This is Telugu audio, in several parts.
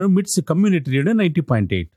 మిట్స్ community radio ninety point eight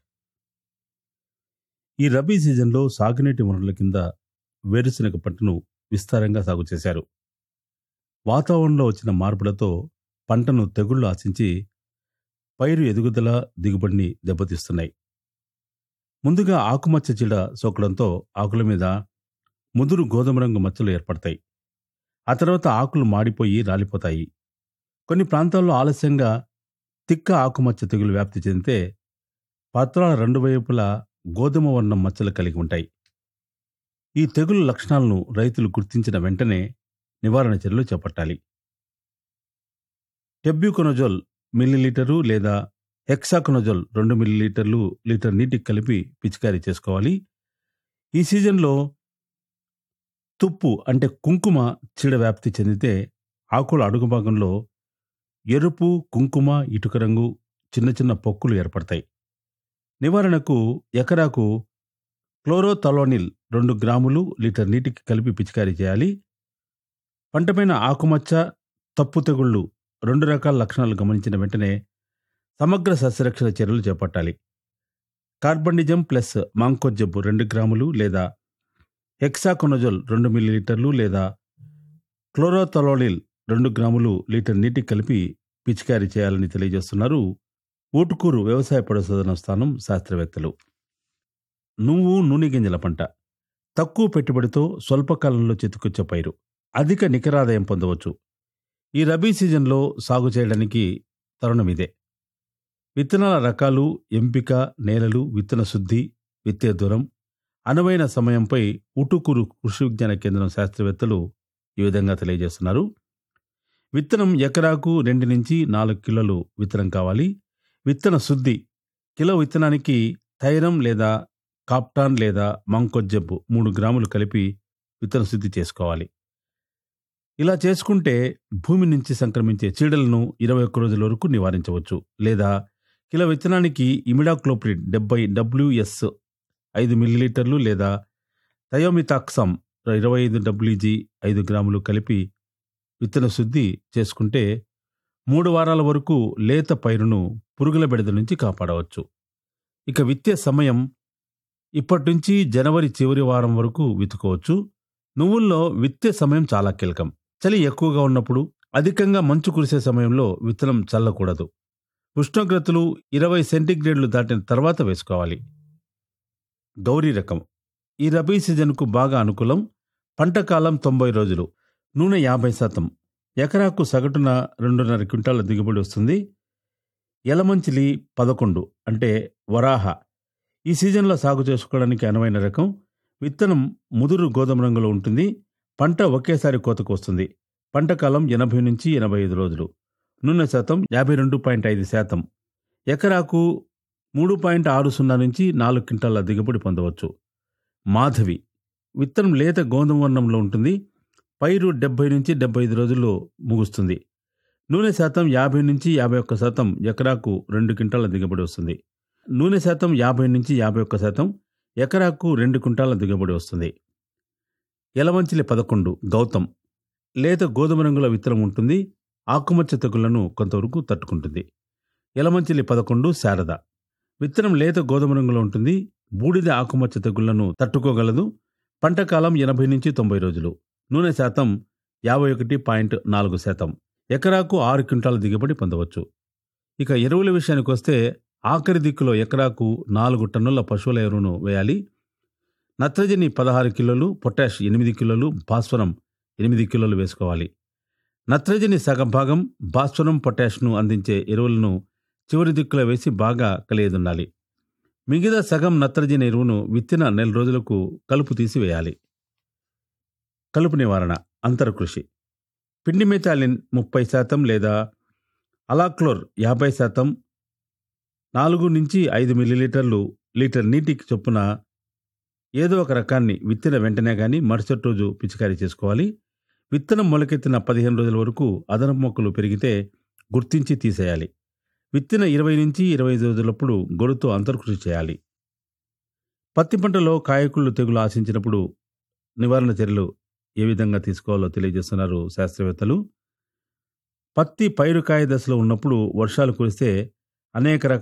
ఈ రబీ సీజన్లో సాగునీటి వనరుల కింద వేరుశనగ పంటను విస్తారంగా సాగు చేశారు వాతావరణంలో వచ్చిన మార్పులతో పంటను తెగుళ్లు ఆశించి పైరు ఎదుగుదల దిగుబడిని దెబ్బతీస్తున్నాయి ముందుగా ఆకుమచ్చ చీడ సోకడంతో ఆకుల మీద ముదురు గోధుమ రంగు మచ్చలు ఏర్పడతాయి ఆ తర్వాత ఆకులు మాడిపోయి రాలిపోతాయి కొన్ని ప్రాంతాల్లో ఆలస్యంగా తిక్క ఆకుమచ్చ తెగులు వ్యాప్తి చెందితే పత్రాల రెండు వైపులా గోధుమ వర్ణం మచ్చలు కలిగి ఉంటాయి ఈ తెగులు లక్షణాలను రైతులు గుర్తించిన వెంటనే నివారణ చర్యలు చేపట్టాలి టెబ్యూకొనజోల్ మిల్లీలీటరు లేదా హెక్సాకొనజోల్ రెండు మిల్లీలీటర్లు లీటర్ నీటికి కలిపి పిచికారీ చేసుకోవాలి ఈ సీజన్లో తుప్పు అంటే కుంకుమ చీడ వ్యాప్తి చెందితే ఆకుల అడుగు భాగంలో ఎరుపు కుంకుమ ఇటుక రంగు చిన్న చిన్న పొక్కులు ఏర్పడతాయి నివారణకు ఎకరాకు క్లోరోథలోనిల్ రెండు గ్రాములు లీటర్ నీటికి కలిపి పిచికారీ చేయాలి పంటపైన ఆకుమచ్చ తప్పు తెగుళ్ళు రెండు రకాల లక్షణాలు గమనించిన వెంటనే సమగ్ర సస్యరక్షణ చర్యలు చేపట్టాలి కార్బనిజం ప్లస్ మాంకోజబ్బు రెండు గ్రాములు లేదా హెక్సాకొనజోల్ రెండు మిల్లీలీటర్లు లేదా క్లోరోథలోనిల్ రెండు గ్రాములు లీటర్ నీటికి కలిపి పిచికారీ చేయాలని తెలియజేస్తున్నారు ఊటుకూరు వ్యవసాయ పరిశోధన స్థానం శాస్త్రవేత్తలు నువ్వు నూనె గింజల పంట తక్కువ పెట్టుబడితో స్వల్పకాలంలో చేతికొచ్చే పైరు అధిక నికరాదాయం పొందవచ్చు ఈ రబీ సీజన్లో సాగు చేయడానికి తరుణం ఇదే విత్తనాల రకాలు ఎంపిక నేలలు విత్తన శుద్ధి విత్తే దూరం అనువైన సమయంపై ఉటుకూరు కృషి విజ్ఞాన కేంద్రం శాస్త్రవేత్తలు ఈ విధంగా తెలియజేస్తున్నారు విత్తనం ఎకరాకు రెండు నుంచి నాలుగు కిలోలు విత్తనం కావాలి విత్తన శుద్ధి కిలో విత్తనానికి థైరం లేదా కాప్టాన్ లేదా మంకొజ్జబ్బు మూడు గ్రాములు కలిపి విత్తన శుద్ధి చేసుకోవాలి ఇలా చేసుకుంటే భూమి నుంచి సంక్రమించే చీడలను ఇరవై ఒక్క రోజుల వరకు నివారించవచ్చు లేదా కిలో విత్తనానికి ఇమిడాక్లోప్రిడ్ డెబ్బై డబ్ల్యూఎస్ ఐదు మిల్లీలీటర్లు లేదా థయోమితాక్సమ్ ఇరవై ఐదు డబ్ల్యూజీ ఐదు గ్రాములు కలిపి విత్తన శుద్ధి చేసుకుంటే మూడు వారాల వరకు లేత పైరును పురుగుల బెడద నుంచి కాపాడవచ్చు ఇక విత్తే సమయం ఇప్పటి నుంచి జనవరి చివరి వారం వరకు విత్తుకోవచ్చు నువ్వుల్లో విత్తే సమయం చాలా కీలకం చలి ఎక్కువగా ఉన్నప్పుడు అధికంగా మంచు కురిసే సమయంలో విత్తనం చల్లకూడదు ఉష్ణోగ్రతలు ఇరవై సెంటీగ్రేడ్లు దాటిన తర్వాత వేసుకోవాలి గౌరీ రకం ఈ రబీ సీజన్కు బాగా అనుకూలం పంట కాలం తొంభై రోజులు నూనె యాభై శాతం ఎకరాకు సగటున రెండున్నర క్వింటాల దిగుబడి వస్తుంది ఎలమంచిలి పదకొండు అంటే వరాహ ఈ సీజన్లో సాగు చేసుకోవడానికి అనువైన రకం విత్తనం ముదురు గోధుమ రంగులో ఉంటుంది పంట ఒకేసారి కోతకు వస్తుంది పంట కాలం ఎనభై నుంచి ఎనభై ఐదు రోజులు నూనె శాతం యాభై రెండు పాయింట్ ఐదు శాతం ఎకరాకు మూడు పాయింట్ ఆరు సున్నా నుంచి నాలుగు క్వింటాల దిగుబడి పొందవచ్చు మాధవి విత్తనం లేత గోధుమ వర్ణంలో ఉంటుంది పైరు డెబ్బై నుంచి డెబ్బై ఐదు రోజుల్లో ముగుస్తుంది నూనె శాతం యాభై నుంచి యాభై ఒక్క శాతం ఎకరాకు రెండు క్వింటాల దిగుబడి వస్తుంది నూనె శాతం యాభై నుంచి యాభై ఒక్క శాతం ఎకరాకు రెండు క్వింటాల దిగుబడి వస్తుంది ఎలమంచిలి పదకొండు గౌతమ్ లేత గోధుమ రంగుల విత్తనం ఉంటుంది ఆకుమచ్చ తెగుళ్లను కొంతవరకు తట్టుకుంటుంది ఎలమంచిలి పదకొండు శారద విత్తనం లేత గోధుమ రంగులో ఉంటుంది బూడిద ఆకుమచ్చ తెగుళ్లను తట్టుకోగలదు పంట కాలం ఎనభై నుంచి తొంభై రోజులు నూనె శాతం యాభై ఒకటి పాయింట్ నాలుగు శాతం ఎకరాకు ఆరు క్వింటాల దిగుబడి పొందవచ్చు ఇక ఎరువుల విషయానికి వస్తే ఆఖరి దిక్కులో ఎకరాకు నాలుగు టన్నుల పశువుల ఎరువును వేయాలి నత్రజని పదహారు కిలోలు పొటాష్ ఎనిమిది కిలోలు భాస్వరం ఎనిమిది కిలోలు వేసుకోవాలి నత్రజని సగం భాగం భాస్వరం పొటాష్ను అందించే ఎరువులను చివరి దిక్కులో వేసి బాగా కలియదుండాలి మిగతా సగం నత్రజని ఎరువును విత్తిన నెల రోజులకు కలుపు తీసి వేయాలి కలుపు నివారణ అంతరకృషి పిండి మెథాలిన్ ముప్పై శాతం లేదా అలాక్లోర్ యాభై శాతం నాలుగు నుంచి ఐదు మిల్లీలీటర్లు లీటర్ నీటికి చొప్పున ఏదో ఒక రకాన్ని విత్తిన వెంటనే గాని మరుసటి రోజు పిచికారీ చేసుకోవాలి విత్తనం మొలకెత్తిన పదిహేను రోజుల వరకు అదనపు మొక్కలు పెరిగితే గుర్తించి తీసేయాలి విత్తిన ఇరవై నుంచి ఇరవై ఐదు రోజులప్పుడు గొడుతో అంతర్కృషి చేయాలి పత్తి పంటలో కాయకుళ్ళు తెగులు ఆశించినప్పుడు నివారణ చర్యలు ఏ విధంగా తీసుకోవాలో తెలియజేస్తున్నారు శాస్త్రవేత్తలు పత్తి పైరుకాయ దశలో ఉన్నప్పుడు వర్షాలు కురిస్తే అనేక